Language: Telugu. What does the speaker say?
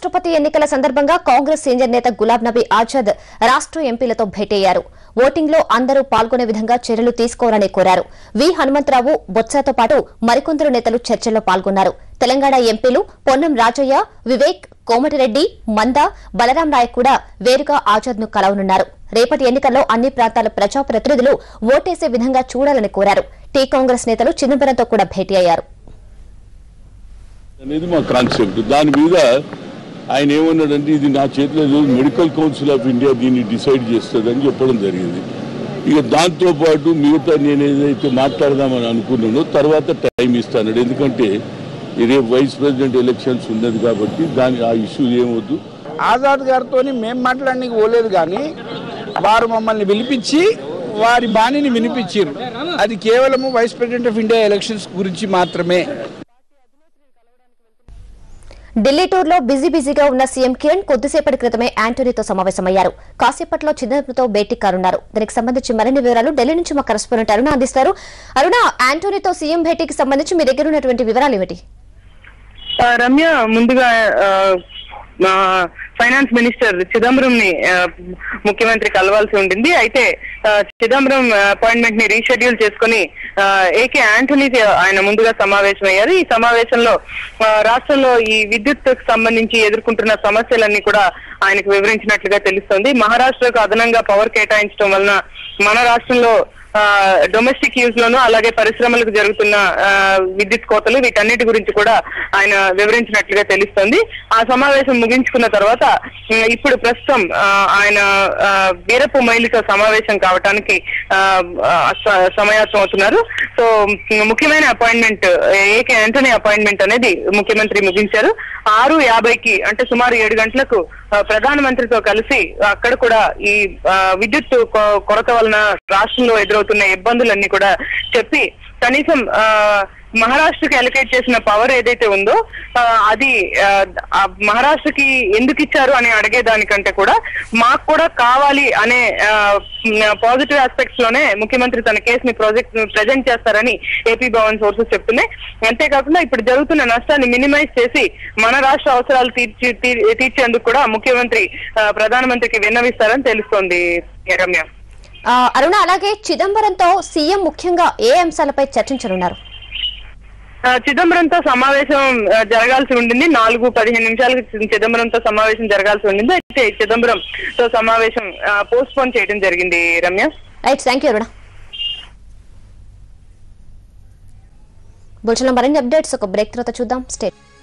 రాష్ట్రపతి ఎన్నికల సందర్భంగా కాంగ్రెస్ సీనియర్ నేత గులాబ్ నబీ ఆజాద్ రాష్ట్ర ఎంపీలతో భేటీయ్యారు ఓటింగ్లో అందరూ పాల్గొనే విధంగా చర్యలు తీసుకోవాలని కోరారు వి హనుమంతరావు బొత్సతో పాటు మరికొందరు నేతలు చర్చల్లో పాల్గొన్నారు తెలంగాణ ఎంపీలు పొన్నం రాజయ్య వివేక్ కోమటిరెడ్డి మంద బలరాం నాయక్ కూడా వేరుగా ఆజాద్ ను కలవనున్నారు రేపటి ఎన్నికల్లో అన్ని ప్రాంతాల ప్రజాప్రతినిధులు ఓటేసే విధంగా చూడాలని కోరారు టీ కాంగ్రెస్ నేతలు చిదంబరంతో కూడా భేటీ అయ్యారు అనేది మా కాన్సెప్ట్ దాని మీద ఆయన ఏమన్నాడంటే ఇది నా చేతిలో లేదు మెడికల్ కౌన్సిల్ ఆఫ్ ఇండియా దీన్ని డిసైడ్ చేస్తుందని చెప్పడం జరిగింది ఇక దాంతో పాటు మిగతా నేను ఏదైతే మాట్లాడదామని అనుకున్నానో తర్వాత టైం ఇస్తాను ఎందుకంటే ఈ రేపు వైస్ ప్రెసిడెంట్ ఎలక్షన్స్ ఉన్నది కాబట్టి దాని ఆ ఇష్యూ ఏమొద్దు ఆజాద్ గారితో మేము మాట్లాడడానికి పోలేదు కానీ వారు మమ్మల్ని పిలిపించి వారి బాణిని వినిపించారు అది కేవలము vice president of India elections గురించి మాత్రమే ఢిల్లీ టూర్లో బిజీ బిజీగా ఉన్న సీఎం కిరణ్ కొద్దిసేపటి క్రితమే యాంటోనీతో సమావేశమయ్యారు కాసేపట్లో చిదంబరంతో భేటీ కానున్నారు దీనికి సంబంధించి మరిన్ని వివరాలు ఢిల్లీ నుంచి మా కరెస్పాండెంట్ అరుణ అందిస్తారు అరుణ యాంటోనీతో సీఎం భేటీకి సంబంధించి మీ దగ్గర ఉన్నటువంటి వివరాలు ఏమిటి ఆ, రమ్య ముందుగా ఆ, మా ఫైనాన్స్ మినిస్టర్ చిదంబరం ని ముఖ్యమంత్రి కలవాల్సి ఉండింది అయితే ఆ, చిదంబరం అపాయింట్మెంట్ ని రీషెడ్యూల్ చేసుకుని ఆ, ఏకే యాంటనీ ఆయన ముందుగా సమావేశమయ్యారు ఈ సమావేశంలో ఆ, రాష్ట్రంలో ఈ విద్యుత్ సంబంధించి ఎదుర్కొంటున్న సమస్యలన్నీ కూడా ఆయనకు వివరించినట్లుగా తెలుస్తోంది మహారాష్ట్రకు అదనంగా పవర్ కేటాయించడం వలన మన రాష్ట్రంలో డొమెస్టిక్ యూజ్ లోను అలాగే పరిశ్రమలకు జరుగుతున్న ఆ, విద్యుత్ కోతలు వీటన్నిటి గురించి కూడా ఆయన వివరించినట్లుగా తెలుస్తోంది ఆ సమావేశం ముగించుకున్న తర్వాత ఉమ్, ఇప్పుడు ప్రస్తుతం ఆ, ఆయన ఆ, వీరపు మైలితో సమావేశం కావటానికి ఆ, ఆ, స- సమాయత్తం అవుతున్నారు సో ఉమ్, ముఖ్యమైన అపాయింట్మెంట్ ఏకే యాంటనీ అపాయింట్మెంట్ అనేది ముఖ్యమంత్రి ముగించారు ఆరు యాభైకి అంటే సుమారు ఏడు గంటలకు ఆ, ప్రధానమంత్రితో కలిసి అక్కడ కూడా ఈ ఆ, విద్యుత్ కొ- కొరత వలన రాష్ట్రంలో ఎదురవుతున్న ఇబ్బందులన్నీ కూడా చెప్పి కనీసం ఆ, మహారాష్ట్రకి అలొకేట్ చేసిన పవర్ ఏదైతే ఉందో ఆ, అది ఆ, ఆ మహారాష్ట్రకి ఎందుకు ఇచ్చారు అని అడిగేదానికంటే కూడా మాకు కూడా కావాలి అనే పాజిటివ్ ఆస్పెక్ట్స్ లోనే ముఖ్యమంత్రి తన కేసుని ప్రాజెక్ట్ ప్రజెంట్ చేస్తారని ఏపీ భవన్ సోర్సెస్ చెప్తున్నాయి అంతేకాకుండా ఇప్పుడు జరుగుతున్న నష్టాన్ని మినిమైజ్ చేసి మన రాష్ట్ర అవసరాలు తీర్చి తీ- తీర్చేందుకు కూడా ముఖ్యమంత్రి ఆ, ప్రధానమంత్రికి విన్నవిస్తారని తెలుస్తోంది రమ్య ఆ, అరుణ అలాగే చిదంబరంతో సీఎం ముఖ్యంగా ఏ అంశాలపై చర్చించనున్నారు ఆ, చిదంబరంతో సమావేశం ఆ, జరగాల్సి ఉండింది నాలుగు పదిహేను నిమిషాలకు చి- చిదంబరంతో సమావేశం జరగాల్సి ఉండింది అయితే చిదంబరంతో సమావేశం పోస్ట్ పోన్ చేయడం జరిగింది Ramya right thank you Aruna బులెటిన్లో మరిన్ని అప్డేట్స్ ఒక బ్రేక్ తర్వాత చూద్దాం స్టేట్